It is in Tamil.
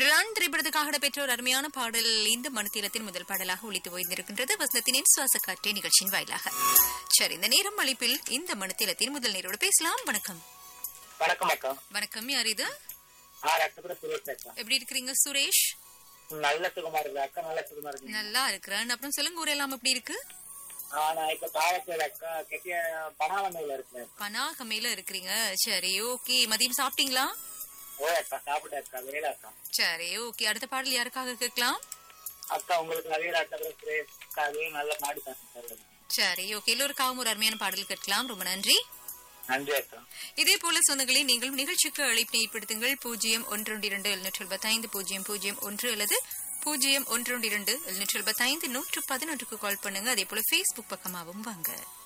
ரிலான் திரைப்படத்துக்காக இடம்பெற்ற ஒரு அருமையான பாடல் இந்த மனுத்தீரத்தின் முதல் பாடலாக ஒழித்து ஓய்ந்திருக்கின்றது வசந்தத்தினின் சுவாச காற்றே நிகழ்ச்சியின் வாயிலாக சரி இந்த நேரம் அளிப்பில் இந்த மனுத்தீரத்தின் முதல் நேரோடு பேசலாம் வணக்கம் வணக்கம் அக்கா வணக்கம் யார் இது ஆ ரத்தபுர சுரேஷ் அக்கா எப்படி இருக்கிறீங்க சுரேஷ் நல்ல சுகமா இருக்கு அக்கா நல்ல சுகமா இருக்கு நல்லா இருக்கிறேன் அப்புறம் சொல்லுங்க ஊரெல்லாம் எப்படி இருக்கு ஆ, நான் இப்ப காயத்தில் அக்கா கெட்டிய பனாவண்ணையில இருக்கேன் பனாகமையில இருக்கிறீங்க சரி ஓகே மதியம் சாப்பிட்டீங்களா ஓ அக்கா சாப்பிட்டு அக்கா வேலை அக்கா சரி ஓகே அடுத்த பாடல் யாருக்காக கேட்கலாம் அக்கா உங்களுக்கு அதே ரத்தபுர சுரேஷ் அக்கா அதே நல்ல மாடி தான் சரி ஓகே எல்லோருக்காகவும் ஒரு அருமையான பாடல் கேட்கலாம் ரொம்ப நன்றி நன்றி அக்கா இதே போல சொந்தங்களே நீங்கள் நிகழ்ச்சிக்கு அழைப்பினை ஏற்படுத்துங்கள் பூஜ்ஜியம் ஒன்று இரண்டு எழுநூற்றி எழுபத்தைந்து பூஜ்ஜியம் பூஜ்ஜியம் ஒன்று அல்லது பூஜ்ஜியம் ஒன்று இரண்டு எழுநூற்றி எழுபத்தைந்து நூற்று பதினொன்றுக்கு கால் பண்ணுங்க அதே போல ஃபேஸ்புக் பக்கமாகவும் வாங்க